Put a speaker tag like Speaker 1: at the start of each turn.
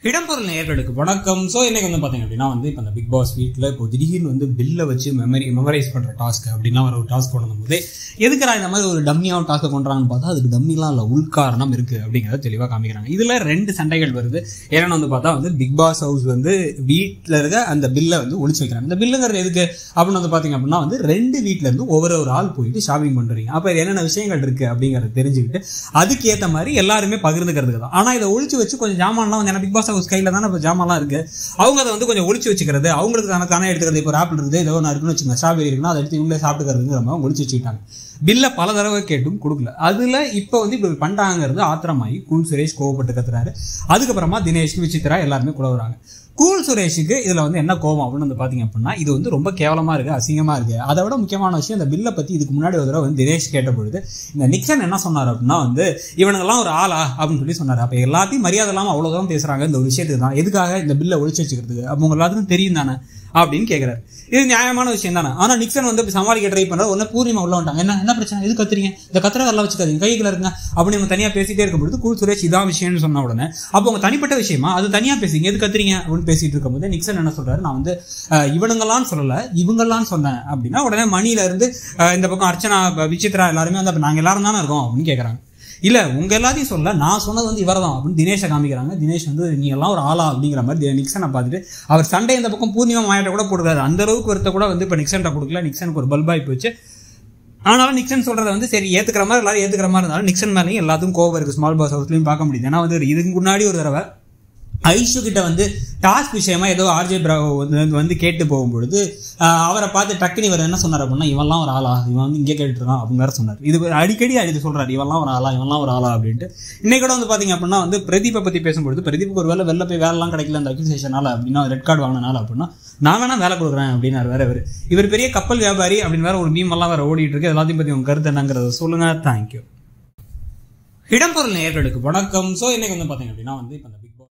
Speaker 1: இடம்பொருள் நேயர்களுக்கு வணக்கம் ஸோ இன்னைக்கு வந்து பார்த்தீங்க அப்படின்னா வந்து இப்போ அந்த பிக் பாஸ் வீட்டில் இப்போ திடீர்னு வந்து பில்லை வச்சு மெமரி மெமரைஸ் பண்ணுற டாஸ்க் அப்படின்னா ஒரு டாஸ்க் கொண்டு போது எதுக்குறா இந்த மாதிரி ஒரு டம்மியாக டாஸ்க்கை கொண்டுறாங்கன்னு பார்த்தா அதுக்கு டம்மிலாம் இல்லை உள்காரணம் இருக்குது அப்படிங்கிறத தெளிவாக காமிக்கிறாங்க இதில் ரெண்டு சண்டைகள் வருது ஏன்னா வந்து பார்த்தா வந்து பிக் பாஸ் ஹவுஸ் வந்து வீட்டில் இருக்க அந்த பில்லை வந்து ஒழிச்சு வைக்கிறாங்க இந்த பில்லுங்கிறது எதுக்கு அப்படின்னு வந்து பார்த்தீங்க அப்படின்னா வந்து ரெண்டு வீட்ல இருந்து ஒவ்வொரு ஒரு ஆள் போயிட்டு ஷாப்பிங் பண்ணுறீங்க அப்போ என்னென்ன விஷயங்கள் இருக்குது அப்படிங்கிறத தெரிஞ்சுக்கிட்டு அதுக்கு ஏற்ற மாதிரி எல்லாருமே பகிர்ந்துக்கிறதுக்கு தான் ஆனால் இதை ஒழிச்சு வச்சு கொஞ்சம் ஜாமான்லாம் வந்து ஏன்னா பிக் பாஸ் ஹவுஸ் கையில் தானே இப்போ ஜாமான்லாம் இருக்கு அவங்க அதை வந்து கொஞ்சம் ஒழிச்சு வச்சுக்கிறது அவங்களுக்கு தானே தானே எடுத்துக்கிறது இப்போ ஒரு ஆப்பிள் இருக்குது ஏதோ ஒன்று இருக்குன்னு வச்சுங்க ஸ்ட்ராபெரி இருக்குன்னா அதை எடுத்து இவங்களே சாப்பிட்டுக்கிறதுங்கிற மாதிரி ஒழிச்சு வச்சுக்கிட்டாங்க பில்லை பல தடவை கேட்டும் கொடுக்கல அதில் இப்போ வந்து இப்படி பண்ணிட்டாங்கிறது ஆத்திரமாகி கூல் சுரேஷ் கோவப்பட்டு கத்துறாரு அதுக்கப்புறமா தினேஷ் விசித்ரா எல்லாருமே குழவுறாங்க கூல் சுரேஷுக்கு இதில் வந்து என்ன கோவம் அப்படின்னு வந்து பார்த்தீங்க அப்படின்னா இது வந்து ரொம்ப கேவலமாக இருக்குது அசிங்கமாக இருக்குது அதை விட முக்கியமான விஷயம் இந்த பில்லை பற்றி இதுக்கு முன்னாடி ஒரு தடவை வந்து தினேஷ் கேட்ட பொழுது இந்த நிக்சன் என்ன சொன்னார் அப்படின்னா வந்து இவனுங்கெல்லாம் ஒரு ஆளா அப்படின்னு சொல்லி சொன்னார் அப்போ எல்லாத்தையும் மரியாதை இல்லாமல் அவ்வளோ தூரம் பேசுகிறாங்க இந்த ஒரு விஷயத்துக்கு தான் எதுக்காக இந்த பில்லை ஒழிச்சு வச்சுக்கிறதுக்கு அப்போ உங்க எல்லாத்துக்கும் தெரியும் தானே அப்படின்னு கேட்குறாரு இது நியாயமான விஷயம் தானே ஆனால் நிக்சன் வந்து இப்ப சமாளிக்க ட்ரை பண்ணுற ஒன்று பூர்ணிமா உள்ள வந்துட்டாங்க என்ன என்ன பிரச்சனை எது கத்துறீங்க இந்த கத்திர வரலாம் வச்சுக்காதீங்க கைகளை இருங்க அப்படி நம்ம தனியாக பேசிட்டே இருக்கும்போது கூல் சுரேஷ் இதான் விஷயம்னு சொன்ன உடனே அப்போ உங்க தனிப்பட்ட விஷயமா அது தனியாக பேசுங்க எது கத்துறீங்க அப்படின்னு பேசிட்டு இருக்கும்போது நிக்சன் என்ன சொல்றாரு நான் வந்து அஹ், இவனுங்கெல்லாம் சொல்லல இவங்கெல்லாம் சொன்னேன் அப்படின்னா உடனே மணியில இருந்து அஹ், இந்த பக்கம் அர்ச்சனா ப- விசித்ரா எல்லாருமே வந்து அப்ப நாங்க எல்லாரும் தானே இருக்கோம் அப்படின்னு கேட்கறாங்க இல்ல உங்க எல்லாத்தையும் சொல்ல நான் சொன்னது வந்து இவர் தான் அப்படின்னு தினேஷை காமிக்கிறாங்க தினேஷ் வந்து நீ எல்லாம் ஒரு ஆளா அப்படிங்கிற மாதிரி தி- நிக்சனை பார்த்துட்டு அவர் சண்டை இந்த பக்கம் பூர்ணிமா மாயாட்ட கூட போடுறாரு அந்த அளவுக்கு ஒருத்த கூட வந்து இப்போ நிக்சன்ட்ட கொடுக்கல நிக்சனுக்கு ஒரு பல்பாய் போச்சு ஆனாலும் நிக்சன் சொல்றத வந்து சரி ஏத்துக்கிற மாதிரி எல்லாரும் ஏத்துக்கிற மாதிரி இருந்தாலும் நிக்சன் மேலேயும் எல்லாத்துக்கும் கோவம் இருக்கு ஸ்மால் பாஸ் ஹவுஸ்லையும் பார்க்க முடியுது ஏன்னா வந்து இதுக்கு முன்னாடி ஒரு தடவை ஐஷு கிட்ட வந்து டாஸ்க் விஷயமா ஏதோ ஆர்ஜே பிராவோ வந்து வந்து கேட்டு போகும்பொழுது ஆஹ், அவரை பார்த்து டக்குனு இவர் என்ன சொன்னார் அப்படின்னா இவன்லாம் ஒரு ஆளா இவன் வந்து இங்கே கேட்டுட்டு இருக்கான் அப்படின்னு வேற சொன்னார் இது அடிக்கடி இது சொல்றாரு இவன்லாம் ஒரு ஆளா இவன்லாம் ஒரு ஆளா அப்படின்ட்டு இன்னைக்கு கூட வந்து பாத்தீங்க அப்படின்னா வந்து பிரதீப்பை பத்தி பேசும்பொழுது பிரதீப்புக்கு ஒரு வேலை வெளில போய் வேலைலாம் கிடைக்கல அந்த அக்யூசேஷனால அப்படின்னா ரெட் கார்டு வாங்கினால அப்படின்னா நான் வேணா வேலை கொடுக்குறேன் அப்படின்னாரு வேற இவர் இவர் பெரிய கப்பல் வியாபாரி அப்படின்னு வேற ஒரு மீம் எல்லாம் வேற ஓடிட்டு இருக்கு எல்லாத்தையும் பத்தி உங்க கருத்து என்னங்கிறத சொல்லுங்க தேங்க்யூ இடம்பொருள் நேயர்களுக்கு வணக்கம் ஸோ இன்னைக்கு வந்து பாத்தீங்க அப்படின்னா வந்து இப்போ இந்த பிக்